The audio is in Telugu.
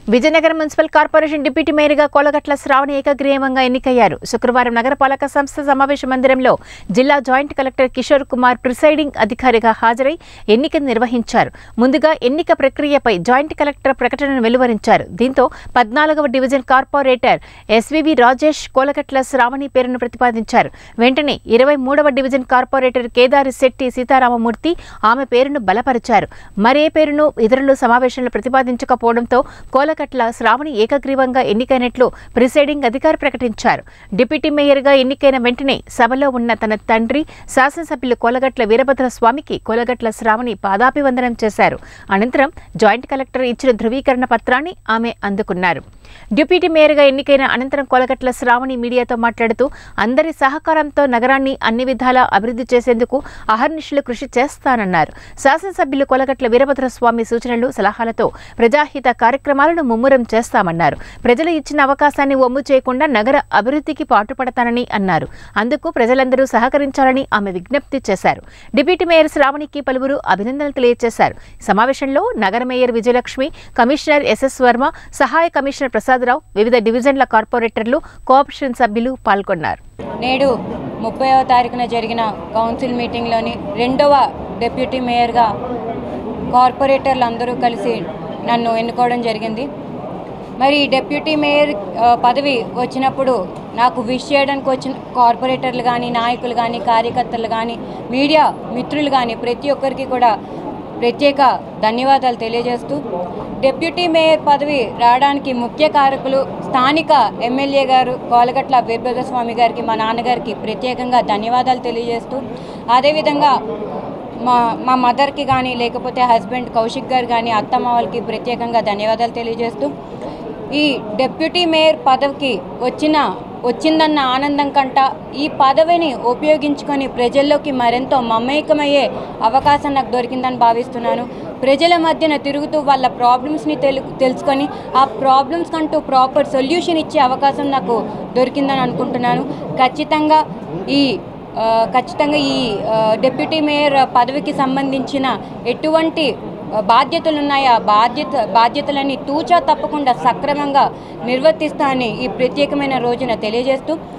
విజయనగరం మున్సిపల్ కార్పొరేషన్ డిప్యూటీ మేయర్గా కోలగట్ల శ్రావణి ఏకగ్రీవంగా ఎన్నికయ్యారు శుక్రవారం నగరపాలక సంస్థ సమావేశ మందిరంలో జిల్లా joint collector Kishore Kumar presiding అధికారిగా హాజరై ఎన్నికను నిర్వహించారు ముందుగా ఎన్నిక ప్రక్రియపై జాయింట్ కలెక్టర్ ప్రకటనను వెలువరించారు దీంతో పద్నాలుగవ division corporator SVV Rajesh Kolagatla Sravani పేరును ప్రతిపాదించారు వెంటనే ఇరవై మూడవ డివిజన్ కార్పొరేటర్ కేదారి శెట్టి సీతారామమూర్తి ఆమె పేరును బలపరిచారు మరే పేరును ఇతరులు సమావేశంలో ప్రతిపాదించకపోవడంతో కోలగట్ల శ్రావణి ఏకగ్రీవంగా ఎన్నికైనట్లు ప్రిసైడింగ్ అధికారి ప్రకటించారు డిప్యూటీ మేయర్గా ఎన్నికైన వెంటనే సభలో ఉన్న తన తండ్రి శాసనసభ్యులు కోలగట్ల వీరభద్ర స్వామికి కోలగట్ల శ్రావణి పాదాభివందనం చేశారు అనంతరం జాయింట్ కలెక్టర్ ఇచ్చిన ధృవీకరణ పత్రాన్ని ఆమె అందుకున్నారు డిప్యూటీ మేయర్గా ఎన్నికైన అనంతరం కోలగట్ల శ్రావణి మీడియాతో మాట్లాడుతూ అందరి సహకారంతో నగరాన్ని అన్ని విధాలా అభివృద్ధి చేసేందుకు అహర్నిశలు కృషి చేస్తానన్నారు శాసనసభ్యులు కొలగట్ల వీరభద్ర స్వామి సూచనలు సలహాలతో ప్రజాహిత కార్యక్రమాలను ముమ్మరం చేస్తామన్నారు ప్రజలు ఇచ్చిన అవకాశాన్ని ఒమ్ము చేయకుండా నగర అభివృద్ధికి పాటుపడతానని అన్నారు అందుకు ప్రజలందరూ సహకరించాలని ఆమె విజ్ఞప్తి చేశారు డిప్యూటీ మేయర్ శ్రావణికి పలువురు అభినందనలు తెలియజేశారు ఈ సమావేశంలో నగర mayor Vijayalakshmi commissioner SS Varma సహాయ కమిషనర్ ప్రసాదరావు వివిధ డివిజన్ల కార్పొరేటర్లు కోఆపరేషన్ సభ్యులు పాల్గొన్నారు నేడు ముప్పైవ తారీఖున జరిగిన కౌన్సిల్ మీటింగ్లోని రెండవ డిప్యూటీ మేయర్గా కార్పొరేటర్లు అందరూ కలిసి నన్ను ఎన్నుకోవడం జరిగింది మరి ఈ డిప్యూటీ మేయర్ ఆ, పదవి వచ్చినప్పుడు నాకు విష్ చేయడానికి వచ్చిన కార్పొరేటర్లు కానీ నాయకులు కానీ కార్యకర్తలు కానీ మీడియా మిత్రులు కానీ ప్రతి ఒక్కరికి కూడా ప్రత్యేక ధన్యవాదాలు తెలియజేస్తూ డిప్యూటీ మేయర్ పదవి రావడానికి ముఖ్య కారకులు స్థానిక ఎమ్మెల్యే గారు కోలగట్ల వీరభద్ర స్వామి గారికి మా నాన్నగారికి ప్రత్యేకంగా ధన్యవాదాలు తెలియజేస్తూ అదేవిధంగా మా మా మదర్కి కానీ లేకపోతే హస్బెండ్ కౌశిక్ గారు కానీ అత్తమ్మ వాళ్ళకి ప్రత్యేకంగా ధన్యవాదాలు తెలియజేస్తూ ఈ డెప్యూటీ మేయర్ పదవికి వచ్చిన వచ్చిందన్న ఆనందం కంట ఈ పదవిని ఉపయోగించుకొని ప్రజల్లోకి మరెంతో మమేకమయ్యే అవకాశం నాకు దొరికిందని భావిస్తున్నాను ప్రజల మధ్యన తిరుగుతూ వాళ్ళ ప్రాబ్లమ్స్ని తెలు తెలుసుకొని ఆ ప్రాబ్లమ్స్ కంటూ ప్రాపర్ సొల్యూషన్ ఇచ్చే అవకాశం నాకు దొరికిందని అనుకుంటున్నాను ఖచ్చితంగా ఈ ఆ, ఖచ్చితంగా ఈ ఆ, డిప్యూటీ మేయర్ పదవికి సంబంధించిన ఎటువంటి ఆ, బాధ్యతలు ఉన్నాయో ఆ బాధ్యత బాధ్యతలన్నీ తూచా తప్పకుండా సక్రమంగా నిర్వర్తిస్తా అని ఈ ప్రత్యేకమైన రోజున తెలియజేస్తూ